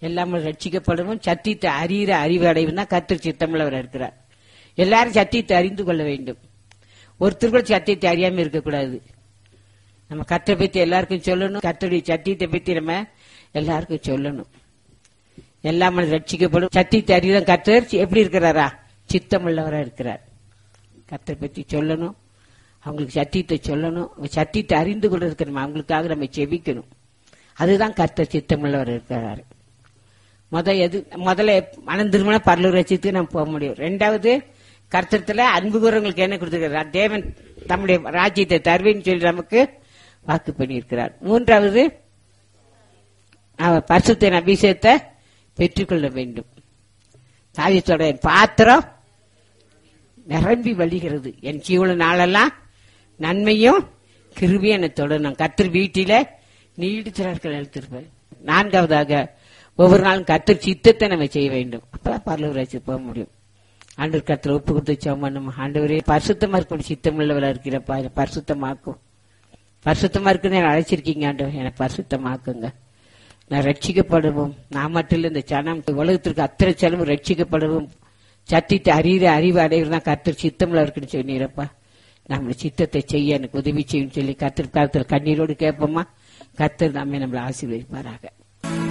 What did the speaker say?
எல்லாமே ரட்சிக்கப்படவும் சத்தியத்தை அறிகிற அறிவு அடைவும் தான் கர்த்தர் சித்தமுள்ளவர் இருக்கிறார் எல்லாரும் சத்தியத்தை அறிந்து கொள்ள வேண்டும் ஒருத்தர் கூட சத்தியத்தை அறியாம இருக்கக்கூடாது நம்ம கர்த்தரை பத்தி எல்லாருக்கும் சொல்லணும் கர்த்தருடைய சத்தியத்தை பத்தி நம்ம எல்லாருக்கும் சொல்லணும் எல்லாம் ரட்சிக்கப்படும் சத்தியத்தை அறிவுதான் கர்த்தர் எப்படி இருக்கிறாரா சித்தமுள்ளவரா இருக்கிறார் கர்த்தரை பத்தி சொல்லணும் அவங்களுக்கு சத்தியத்தை சொல்லணும் அவங்க சத்தியத்தை அறிந்து கொள்றதுக்கு நம்ம அவங்களுக்காக நம்ம செபிக்கணும் அதுதான் கர்த்தர் சித்தமுள்ளவர் இருக்கிறாரு முத எது முதல்ல மனம் திருமண பரலூர் ரசித்துக்கு நம்ம போக முடியும் ரெண்டாவது கர்த்தத்துல அன்பு கூறவங்களுக்கு என்ன கொடுத்துருக்கிறார் தேவன் தம்முடைய ராஜ்யத்தை தருவேன்னு சொல்லி நமக்கு வாக்கு பண்ணியிருக்கிறார் மூன்றாவது அவர் பரிசுத்தின் அபிஷேகத்தை பெற்றுக்கொள்ள வேண்டும் தாவித்தோட பாத்திரம் நிரம்பி வழிகிறது என் ஜீவன நாளெல்லாம் நன்மையும் கிருபியும் என்னை தொடரணும் கத்திர வீட்டில நீடிச்சார்கள் எழுத்திருப்பேன் நான்காவதாக ஒவ்வொரு நாளும் கத்திர சித்தத்தை நம்ம செய்ய வேண்டும் அப்பதான் பரலூராட்சி போக முடியும் ஆண்டவர் கத்திர ஒப்பு கொடுத்து சோமனும் ஆண்டவரே பரிசுத்தமா இருக்கணும் சித்தம் உள்ளவரா இருக்கிறப்பா என்னை பரிசுத்தமாக்கும் பரிசுத்தமா இருக்குன்னு என்னை அழைச்சிருக்கீங்க ஆண்டவர் என்னை பரிசுத்தமாக்குங்க நான் ரட்சிக்கப்படுவோம் நான் மட்டும் இல்ல இந்த சனம் உலகத்திற்கு அத்தனை செலவும் ரட்சிக்கப்படுவோம் சத்தியத்தை அறிகிற அறிவு அடைகிறது தான் கர்த்தர் சித்தம்ல இருக்குன்னு சொன்னீரப்பா நம்மளை சித்தத்தை செய்ய எனக்கு உதவி செய்யும் சொல்லி கர்த்தர் கருத்தில் கண்ணீரோடு கேட்போமா கர்த்தர் நம்மை நம்மளை ஆசீர்வதிப்பாராக